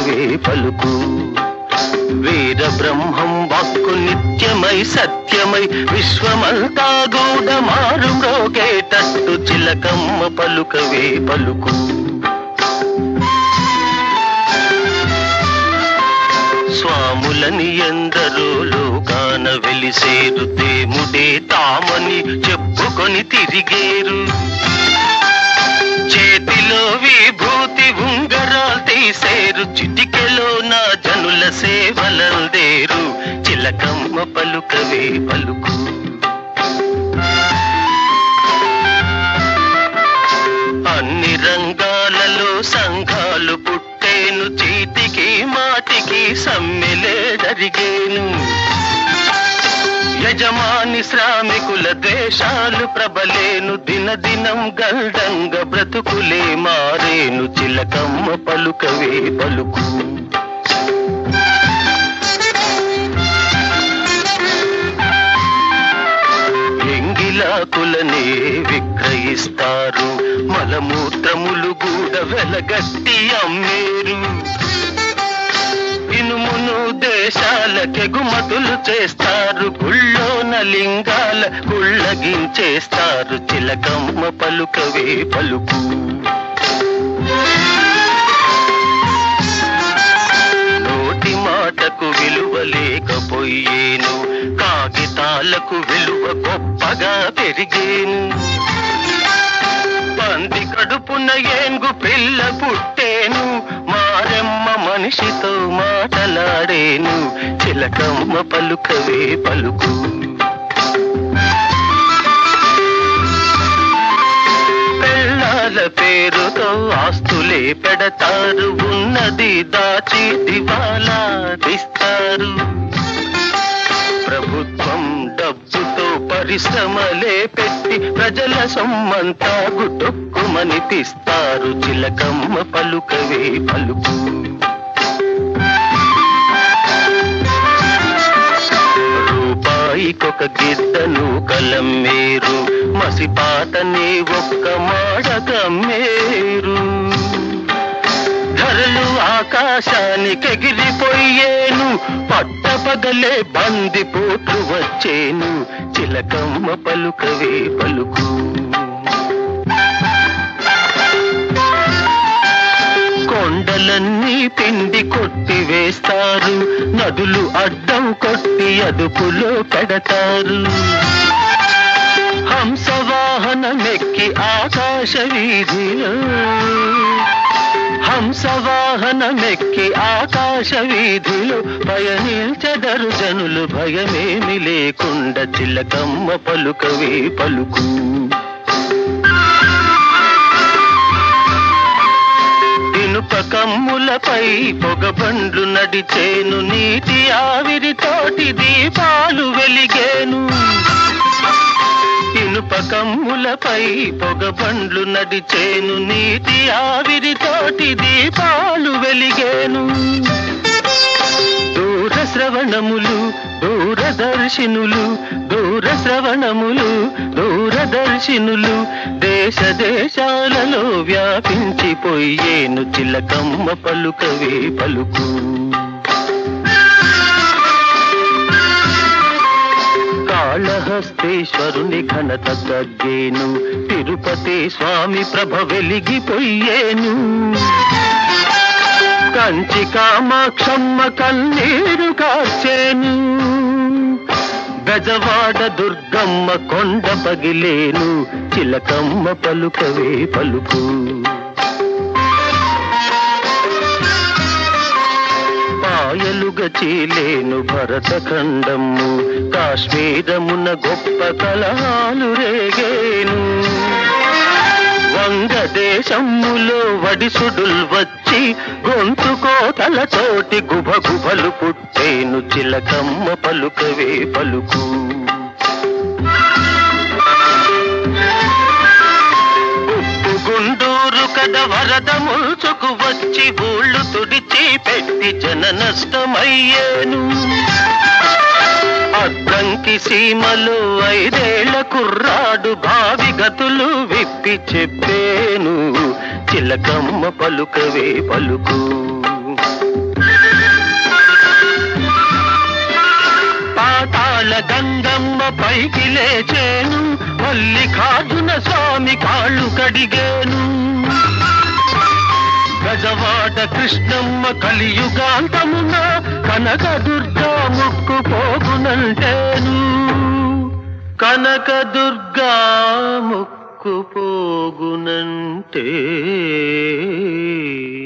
పలుకవే పలుకు వీర బ్రహ్మం వాక్కు నిత్యమై సత్యమై విశ్వమంతా గూడ మారు మ్రోగేటట్టు చిలకమ్మ పలుకవే పలుకు స్వాములని ఎందరో లోకాన వెలిసేరు దేముడే తామని చెప్పుకొని తిరిగేరు చేతిలో విభూతి ఉంగరాలు తీసేరు చిటికెలో నా జనుల సేవలందేరు చిలకమ్మ పలుకవే పలుకు అన్ని రంగాలలో సంఘాలు పుట్టేను చీటికి మాటికి సమ్మెలే జరిగేను యజమాని శ్రామికుల ద్వేషాలు ప్రబలేను దినదినం గల్డంగ బ్రతుకులే మారేను చిలకమ్మ పలుకవే పలుకు ఎంగిలాకులనే విక్రయిస్తారు మలమూత్రములు కూడా వెలగట్టి అమ్మేరు ఇనుమును దేశాలకెగుమతులు చేస్తారు గుళ్ళోన లింగాల గుళ్ళగించేస్తారు చిలకమ్మ పలుకవే పలుకు నోటి మాటకు విలువ లేకపోయేను కాగితాలకు విలువ గొప్పగా పెరిగేను పంది కడుపున ఏంగు పిల్ల పుట్టేను మారెమ్మ మనిషితో మాటలాడేను చిలకమ్మ పలుకవే పలుకు పెళ్ళాల పేరుతో ఆస్తులే పెడతారు ఉన్నది దాచి దివాలా తీస్తారు ప్రభుత్వం డబ్బుతో పరిశ్రమలే పెట్టి ప్రజల సొమ్మంతా గుట్టుక్కుమనిపిస్తారు చిలకమ్మ పలుకవే పలుకు రూపాయికొక గిద్దను కలమ్మేరు మసిపాతనే ఒక్క మాడకమ్మేరు ధరలు ఆకాశానికి ఎగిరిపోయేను పట్టపగలే బంది పోట్లు వచ్చేను చిలకమ్మ పలుకవే పలుకు కొండలన్నీ పిండి కొట్టి వేస్తారు నదులు అడ్డం కొట్టి అదుపులో పెడతారు హంసవాహనమెక్కి ఆకాశ వీధిలో హంసవాహనమెక్కి ఆకాశ వీధిలో పయనించదరు జనులు భయమేమి లేకుండా చిలకమ్మ పలుకవే పలుకు ఇనుప కమ్ములపై పొగబండ్లు నడిచేను నీటి ఆవిరితోటి దీపాలు వెలిగేను ఇనుప కమ్ములపై పొగబండ్లు నడిచేను నీటి ఆవిరితోటి దీపాలు వెలిగేను దూర శ్రవణములు దూరదర్శినులు దూర శ్రవణములు దూరదర్శినులు దేశ దేశాలలో వ్యాపించిపోయేను చిలకమ్మ పలుకవే పలుకు కాళహస్తేశ్వరుని ఘనత తగ్గేను తిరుపతి స్వామి ప్రభ వెలిగిపోయేను కంచి కామాక్షమ్మ కన్నీరు కార్చేను గజవాడ దుర్గమ్మ కొండ పగిలేను చిలకమ్మ పలుకవే పలుకు పాయలుగ చీలేను భరత ఖండము కాశ్మీరమున గొప్ప కలహాలు రేగేను వంగదేశములో వడిసుడుల్ వచ్చి గొంతు కోతలతోటి గుభ గుభలు పుట్టేను చిలకమ్మ పలుకవే పలుకు ఉప్పు గుండూరు కద వరద ముల్చుకు వచ్చి ఊళ్ళు తుడిచి పెట్టి జన నష్టమయ్యేను అద్దంకి సీమలో ఐదేళ్ల కుర్రాడు భావి గతులు విప్పి చెప్పేను చిలకమ్మ పలుకవే పలుకు పైకి లేచేను మల్లికార్జున స్వామి కాళ్ళు కడిగేను గజవాడ కృష్ణమ్మ కలియుగాంతమున కనక దుర్గా ముక్కు పోగునంటేను కనక దుర్గా ముక్కు పోగునంటే